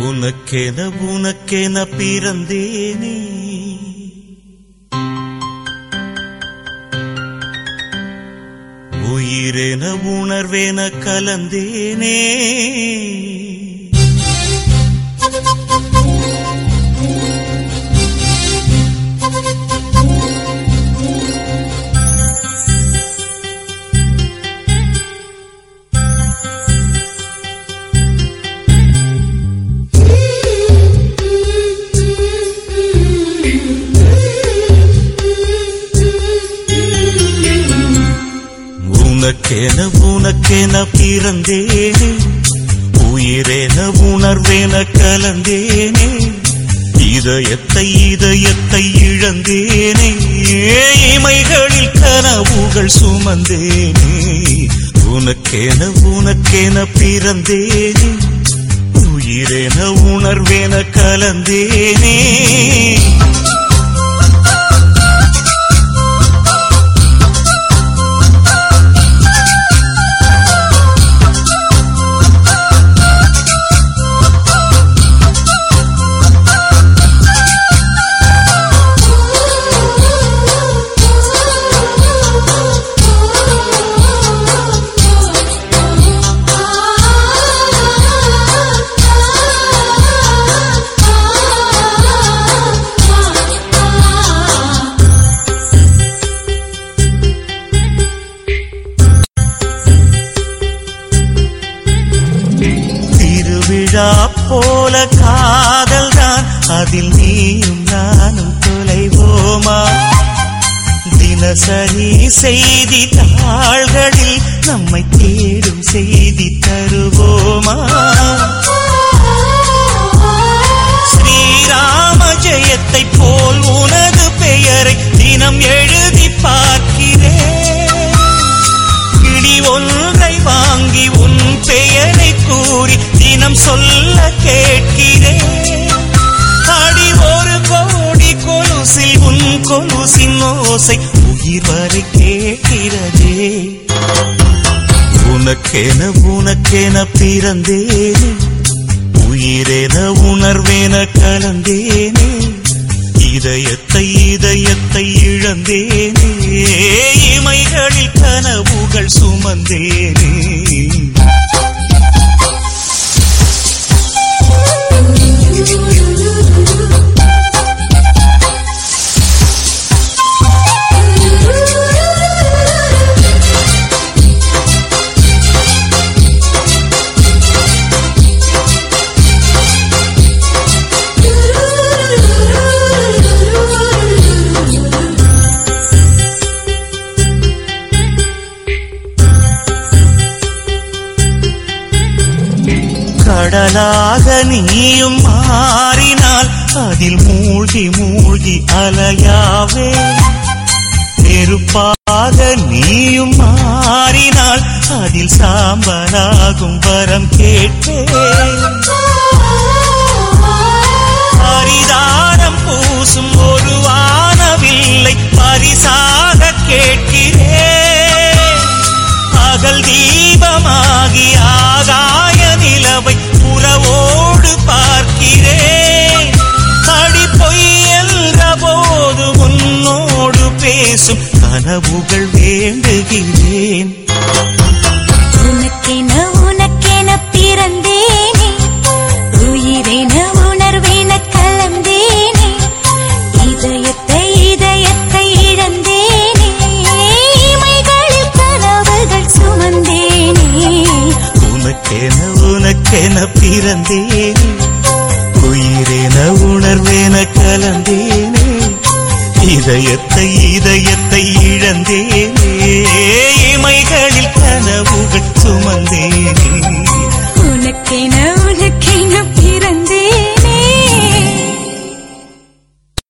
உனக்கென உனக்கென பிறந்தேனே உயிரென உணர்வேன கலந்தேனே உனக்கென உனக்கென பிறந்தேனே உயிரென உணர்வேன கலந்தேனே இதயத்தை இதயத்தை இழந்தேனே இமைகளில் கனவுகள் சுமந்தேனே உனக்கென உனக்கென பிறந்தேனே உயிரென உணர்வேன கலந்தேனே திருவிழா போல காதல் தான் அதில் நீயும் நானும் தொலைவோமா தினசரி செய்தி தாள்களில் நம்மை தேடும் செய்தி தருவோமா ஸ்ரீராம ஜெயத்தை போல் உனது பெயரை தினம் எழுதி பார்க்கிறேன் கிளி ஒன்றை வாங்கி உன் பெயரை கூறி தினம் சொல்ல கேட்கிறேன் அடி ஒரு கோடி கொலுசில் உன் கொலுசின் ஓசை உயிர் வரை கேட்கிறதே உனக்கென உனக்கென பிறந்தேனே உயிரென உணர்வேன கலந்தேனே இதயத்தை இதயத்தை இழந்தேனே இமைகளில் கனவுகள் சுமந்தேனே கடலாக நீயும் மாறினால் அதில் மூழ்கி மூழ்கி அலையாவே நெருப்பாக நீயும் மாறினால் அதில் சாம்பலாகும் வரம் கேட்பேன் பரிதாரம் பூசும் ஒரு வானவில்லை பரிசாக கேட்கிறேன் பகல் தீபமாகி ஆகாய நிலவை புறவோடு பார்க்கிறேன் அடி பொய் என்ற போது உன்னோடு பேசும் கனவுகள் வேண்டுகிறேன் உனக்கென உனக்கென பிறந்தேனே உயிரென உணர்வேன கலந்தேனே இதயத்தை இதயத்தை இழந்தேனே இமைகளில் கனவுகள் சுமந்தேனே உனக்கென உனக்கென பிறந்தேனே உயிரென உணர்வேன கலந்தேனே இதயத்தை இதயத்தை இழந்தேனே